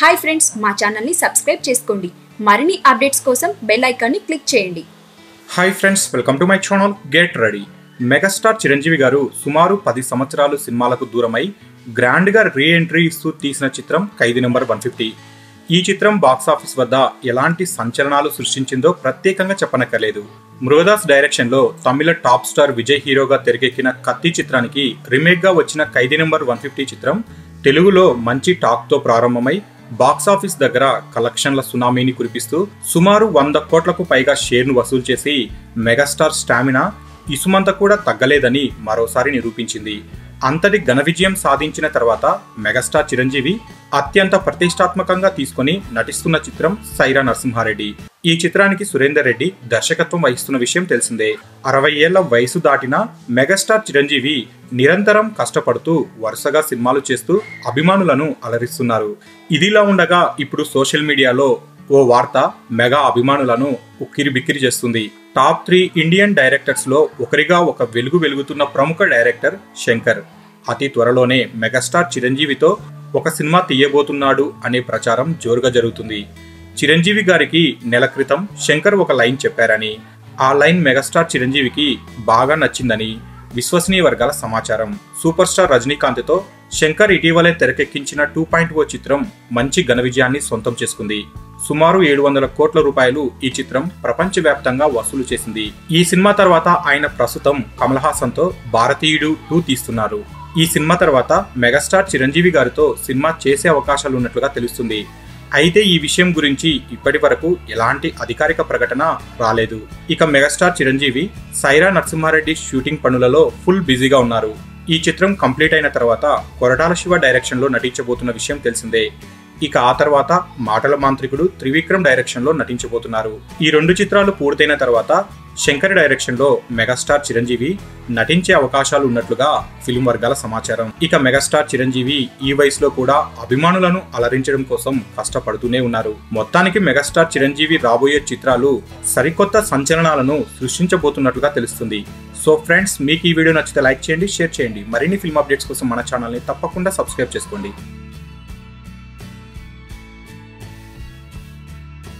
hi friends మా ఛానల్ని subscribe చేసుకోండి మరిన్ని అప్డేట్స్ కోసం బెల్ ఐకాన్ని క్లిక్ చేయండి hi friends welcome to my channel get ready megastar Chiranjeevi garu సుమారు పది సంవత్సరాలు సినిమాలకు దూరమై గ్రాండ్గా రీ ఎంట్రీ ఇస్తూ తీసిన చిత్రం ఖైదీ నెంబర్ వన్ ఫిఫ్టీ ఈ చిత్రం బాక్సాఫీస్ వద్ద ఎలాంటి సంచలనాలు సృష్టించిందో ప్రత్యేకంగా చెప్పనక్కర్లేదు మృగదాస్ డైరెక్షన్లో తమిళ టాప్ స్టార్ విజయ్ హీరోగా తెరకెక్కిన కత్తి చిత్రానికి రీమేక్గా వచ్చిన ఖైదీ నెంబర్ వన్ ఫిఫ్టీ చిత్రం తెలుగులో మంచి టాక్తో ప్రారంభమై బాక్సాఫీస్ దగ్గర కలెక్షన్ల సునామీని కురిపిస్తూ సుమారు వంద కోట్లకు పైగా షేర్ను వసూలు చేసి మెగాస్టార్ స్టామినా ఇసుమంత కూడా తగ్గలేదని మరోసారి నిరూపించింది అంతటి ఘన విజయం సాధించిన తర్వాత మెగాస్టార్ చిరంజీవి అత్యంత ప్రతిష్టాత్మకంగా తీసుకొని నటిస్తున్న చిత్రం సైరా నరసింహారెడ్డి ఈ చిత్రానికి సురేందర్ రెడ్డి దర్శకత్వం వహిస్తున్న విషయం తెలిసిందే అరవై ఏళ్ల వయసు దాటిన మెగాస్టార్ చిరంజీవి నిరంతరం కష్టపడుతూ వరుసగా సినిమాలు చేస్తూ అభిమానులను అలరిస్తున్నారు ఇదిలా ఉండగా ఇప్పుడు సోషల్ మీడియాలో ఓ వార్త మెగా అభిమానులను ఉక్కిరి బిక్కిరి చేస్తుంది టాప్ త్రీ ఇండియన్ డైరెక్టర్స్ లో ఒకరిగా ఒక వెలుగు వెలుగుతున్న ప్రముఖ డైరెక్టర్ శంకర్ అతి త్వరలోనే మెగాస్టార్ చిరంజీవితో ఒక సినిమా తీయబోతున్నాడు అనే ప్రచారం జోరుగా జరుగుతుంది చిరంజీవి గారికి నెల క్రితం శంకర్ ఒక లైన్ చెప్పారని ఆ లైన్ మెగాస్టార్ చిరంజీవికి బాగా నచ్చిందని విశ్వసనీయ వర్గాల సమాచారం సూపర్ స్టార్ రజనీకాంత్తో శంకర్ ఇటీవలే తెరకెక్కించిన టూ పాయింట్ ఓ చిత్రం మంచి ఘన విజయాన్ని సొంతం చేసుకుంది సుమారు ఏడు వందల కోట్ల రూపాయలు ఈ చిత్రం ప్రపంచవ్యాప్తంగా వసూలు చేసింది ఈ సినిమా తర్వాత ఆయన ప్రస్తుతం కమల్ హాసన్ తో భారతీయుడు టూ తీస్తున్నారు ఈ సినిమా తర్వాత మెగాస్టార్ చిరంజీవి గారితో సినిమా చేసే అవకాశాలు ఉన్నట్లుగా తెలుస్తుంది అయితే ఈ విషయం గురించి ఇప్పటి వరకు ఎలాంటి అధికారిక ప్రకటన రాలేదు ఇక మెగాస్టార్ చిరంజీవి సైరా నరసింహారెడ్డి షూటింగ్ పనులలో ఫుల్ బిజీగా ఉన్నారు ఈ చిత్రం కంప్లీట్ అయిన తర్వాత కొరటాల శివ డైరెక్షన్లో నటించబోతున్న విషయం తెలిసిందే ఇక ఆ తర్వాత మాటల మాంత్రికుడు త్రివిక్రమ్ డైరెక్షన్ లో నటించబోతున్నారు ఈ రెండు చిత్రాలు పూర్తయిన తర్వాత శంకర్ డైరెక్షన్ లో మెగాస్టార్ చిరంజీవి నటించే అవకాశాలు ఉన్నట్లుగా ఫిల్మ్ వర్గాల సమాచారం ఇక మెగాస్టార్ చిరంజీవి ఈ వయసులో కూడా అభిమానులను అలరించడం కోసం కష్టపడుతూనే ఉన్నారు మొత్తానికి మెగాస్టార్ చిరంజీవి రాబోయే చిత్రాలు సరికొత్త సంచలనాలను సృష్టించబోతున్నట్లుగా తెలుస్తుంది సో ఫ్రెండ్స్ మీకు ఈ వీడియో నచ్చితే లైక్ చేయండి షేర్ చేయండి మరిన్ని ఫిల్మ్ అప్డేట్స్ కోసం మన ఛానల్ని తప్పకుండా సబ్స్క్రైబ్ చేసుకోండి